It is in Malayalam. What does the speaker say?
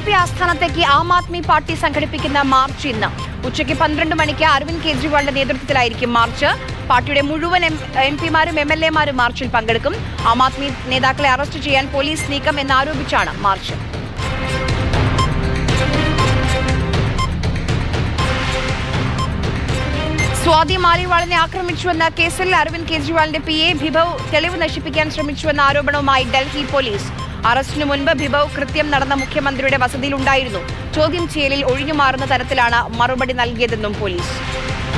പി ആസ്ഥാനത്തേക്ക് ആം ആദ്മി പാർട്ടി സംഘടിപ്പിക്കുന്ന മാർച്ച് ഇന്ന് ഉച്ചയ്ക്ക് പന്ത്രണ്ട് മണിക്ക് അരവിന്ദ് കെജ്രിവാളിന്റെ നേതൃത്വത്തിലായിരിക്കും മാർച്ച് പാർട്ടിയുടെ മുഴുവൻ എം പിമാരും എം എൽ എമാരും മാർച്ചിൽ പങ്കെടുക്കും ആം ആദ്മി നേതാക്കളെ അറസ്റ്റ് ചെയ്യാൻ പോലീസ് നീക്കം എന്നാരോപിച്ചാണ് മാർച്ച് സ്വാതി മാലിവാളിനെ ആക്രമിച്ചുവെന്ന കേസിൽ അരവിന്ദ് കെജ്രിവാളിന്റെ പി എ ഭിഭവ് തെളിവ് നശിപ്പിക്കാൻ ശ്രമിച്ചുവെന്ന ആരോപണവുമായി ഡൽഹി പോലീസ് അറസ്റ്റിനു മുൻപ് ഭിഭവ് കൃത്യം നടന്ന മുഖ്യമന്ത്രിയുടെ വസതിയിലുണ്ടായിരുന്നു ചോദ്യം ചെയ്യലിൽ ഒഴിഞ്ഞുമാറുന്ന തരത്തിലാണ് മറുപടി നൽകിയതെന്നും പോലീസ്